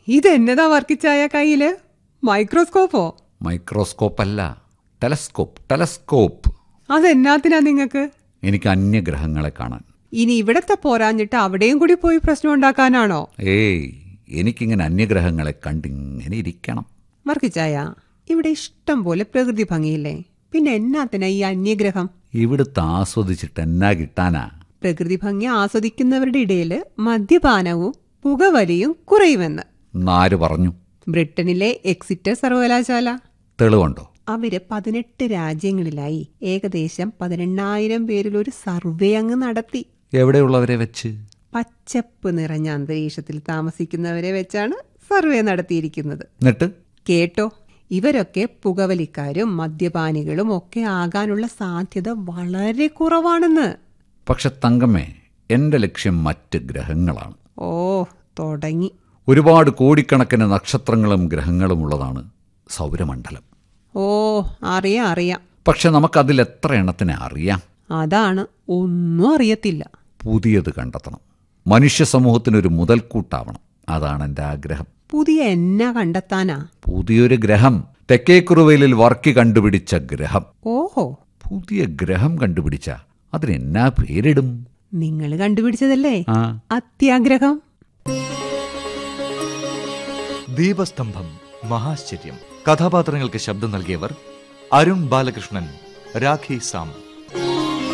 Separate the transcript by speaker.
Speaker 1: ഇതെന്നതാ വർക്കിച്ചായ കയ്യില് മൈക്രോസ്കോപ്പോ
Speaker 2: മൈക്രോസ്കോപ്പ് അല്ല ടെലസ്കോപ്പ് ടെലസ്കോപ്പ്
Speaker 1: അതെന്നാത്തിനാ നിങ്ങക്ക്
Speaker 2: എനിക്ക് അന്യഗ്രഹങ്ങളെ കാണാൻ
Speaker 1: ഇനി ഇവിടത്തെ പോരാഞ്ഞിട്ട് അവിടെയും കൂടി പോയി പ്രശ്നം ഉണ്ടാക്കാനാണോ
Speaker 2: ഏയ് എനിക്കിങ്ങനെ അന്യഗ്രഹങ്ങളെ കണ്ടിങ്ങനെ ഇരിക്കണം
Speaker 1: വർക്കിച്ചായ ഇവിടെ ഇഷ്ടം പോലെ പ്രകൃതി ഭംഗിയില്ലേ പിന്നെ എന്നാത്തിനാ ഈ അന്യഗ്രഹം
Speaker 2: ഇവിടുത്തെ ആസ്വദിച്ചിട്ട് എന്നാ കിട്ടാനാ
Speaker 1: പ്രകൃതി ഭംഗി ആസ്വദിക്കുന്നവരുടെ ഇടയിൽ മദ്യപാനവും പുകവലിയും കുറയുമെന്ന്
Speaker 2: നാര് പറഞ്ഞു
Speaker 1: ബ്രിട്ടനിലെ എക്സിറ്റർ സർവകലാശാല
Speaker 2: തെളിവുണ്ടോ
Speaker 1: അവര് പതിനെട്ട് രാജ്യങ്ങളിലായി ഏകദേശം പതിനെണ്ണായിരം പേരിൽ ഒരു സർവേ അങ്ങ് നടത്തി
Speaker 2: എവിടെയുള്ളവരെ വെച്ച്
Speaker 1: പച്ചപ്പ് നിറഞ്ഞ അന്തരീക്ഷത്തിൽ താമസിക്കുന്നവരെ വെച്ചാണ് സർവേ നടത്തിയിരിക്കുന്നത്
Speaker 2: എന്നിട്ട്
Speaker 1: കേട്ടോ ഇവരൊക്കെ പുകവലിക്കാരും മദ്യപാനികളും ഒക്കെ ആകാനുള്ള സാധ്യത വളരെ കുറവാണെന്ന്
Speaker 2: പക്ഷെ തങ്കമ്മേ എൻ്റെ ലക്ഷ്യം മറ്റ് ഗ്രഹങ്ങളാണ്
Speaker 1: ഓ തുടങ്ങി
Speaker 2: ഒരുപാട് കോടിക്കണക്കിന് നക്ഷത്രങ്ങളും ഗ്രഹങ്ങളും ഉള്ളതാണ് സൗരമണ്ഡലം
Speaker 1: ഓ അറിയാം അറിയാം
Speaker 2: പക്ഷെ നമുക്കതിൽ എത്ര എണ്ണത്തിനെ അറിയാം
Speaker 1: അതാണ് ഒന്നും അറിയത്തില്ല
Speaker 2: പുതിയത് കണ്ടെത്തണം മനുഷ്യ സമൂഹത്തിനൊരു മുതൽക്കൂട്ടാവണം അതാണ് എൻ്റെ ആഗ്രഹം
Speaker 1: പുതിയ എന്നാ കണ്ടെത്താനാ
Speaker 2: പുതിയൊരു ഗ്രഹം തെക്കേക്കുറുവയിലിൽ വർക്കി കണ്ടുപിടിച്ച ഗ്രഹം
Speaker 1: ഓഹോ
Speaker 2: പുതിയ ഗ്രഹം കണ്ടുപിടിച്ച അതിനെന്നാ പേരിടും
Speaker 1: നിങ്ങൾ കണ്ടുപിടിച്ചതല്ലേ
Speaker 2: ആ
Speaker 1: അത്യാഗ്രഹം
Speaker 3: ദീപസ്തംഭം മഹാശ്ചര്യം കഥാപാത്രങ്ങൾക്ക് ശബ്ദം നൽകിയവർ അരുൺ ബാലകൃഷ്ണൻ രാഖി സാം